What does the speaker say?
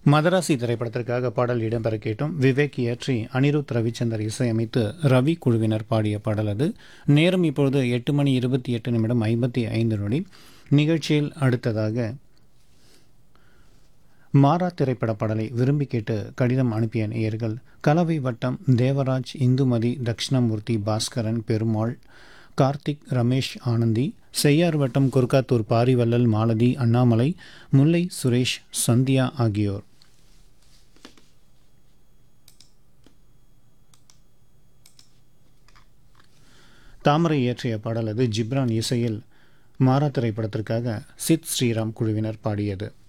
மதராசி திரைப்படத்திற்காக பாடல் இடம்பெற கேட்டோம் விவேக் இயற்றி அனிருத் ரவிச்சந்தர் இசையமைத்து ரவி குழுவினர் பாடிய பாடல் அது நேரம் இப்பொழுது எட்டு மணி இருபத்தி எட்டு நிமிடம் ஐம்பத்தி ஐந்து நொடி நிகழ்ச்சியில் அடுத்ததாக மாறா திரைப்பட பாடலை விரும்பி கேட்டு கடிதம் அனுப்பிய நேயர்கள் கலவை வட்டம் தேவராஜ் இந்துமதி தட்சிணமூர்த்தி பாஸ்கரன் பெருமாள் கார்த்திக் ரமேஷ் ஆனந்தி செய்யார் வட்டம் குர்காத்தூர் பாரிவள்ளல் மாலதி அண்ணாமலை முல்லை சுரேஷ் சந்தியா ஆகியோர் தாமரை இயற்றிய பாடல் அது ஜிப்ரான் இசையில் மாறா திரைப்படத்திற்காக சித் ஸ்ரீராம் குழுவினர் பாடியது